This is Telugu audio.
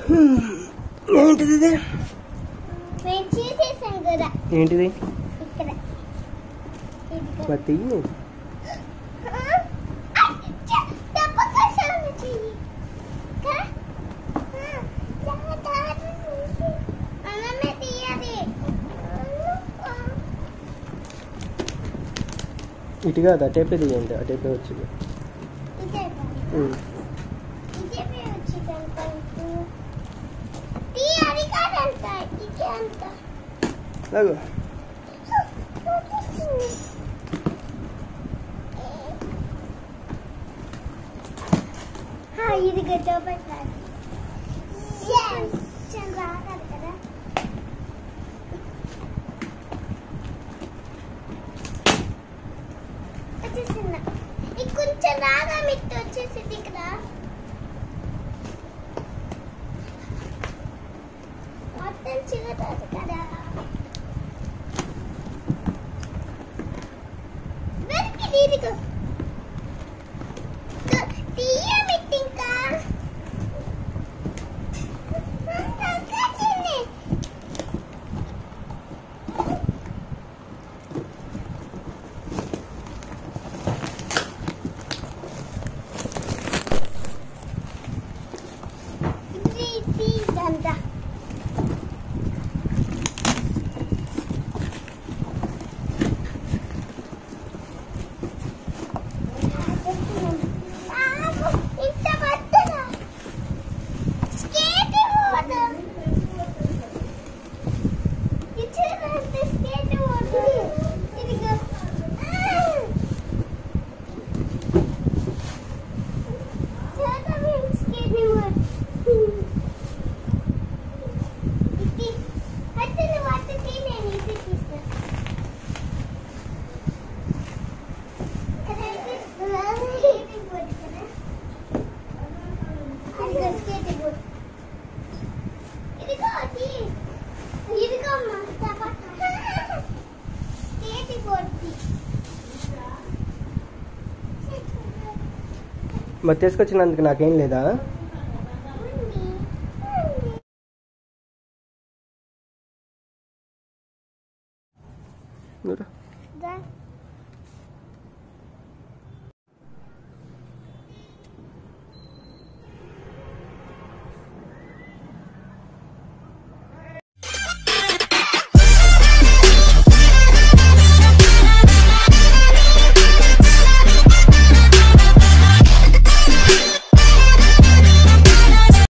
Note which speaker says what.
Speaker 1: ఏంటిది ఇది
Speaker 2: మేము చేసేసాం కదా
Speaker 1: ఏంటిది
Speaker 2: ఇక్కడ ఇదిగో.
Speaker 1: మరి తీయి
Speaker 2: ఆ? అచ్చ! తప్పకొచ్చాను చెయ్యి. కా? ఆ, చాలా దారుణం ఉంది. అన్నమే తీయాలి. ఆ.
Speaker 1: ఇటు కాదు అటేపే తీయండి అటేపే వచ్చింది
Speaker 2: ఇదే పని.
Speaker 1: ఉమ్.
Speaker 2: ఇదే పని వచ్చిందంట ఇప్పుడు. తీయాలి కాదంట ఇదే అంట
Speaker 1: లాగు
Speaker 2: వచ్చేసింది. ఆ, ఇది గడ్డ పెట్టాలి కొంచెం రాగాలి కదా వచ్చేసిందా ఇది కొంచెం రాగా మిట్టు వచ్చేసింది ఇక్కడ మొత్తం చిగుతుంది కదా దొరికింది ఇదిగో దొ- తీయ మిట్టు ఇంకా దొరికింది. ఇది తీదంతా ఆగు, ఇంత పట్టదా స్కేట్ బోర్డు ఇచ్చేదంటే స్కేట్ బోర్డు ఇదిగో చేద్దాం స్కేట్ బోర్డు ఇది అయితే నువ్వు అట్ట తీ, నేను ఇది తీస్తా స్కేటింగ్ బోర్డు కదా ఇదిగో స్కేటింగ్ బోర్డు ఇదిగో తీ. ఇదిగో అమ్మా, తప్పక. స్కేటింగ్ బోర్డు తీ.
Speaker 1: మరి తీసుకొచ్చినందుకు నాకేం లేదా
Speaker 2: ఉంది. ఉంది.
Speaker 1: నూరు.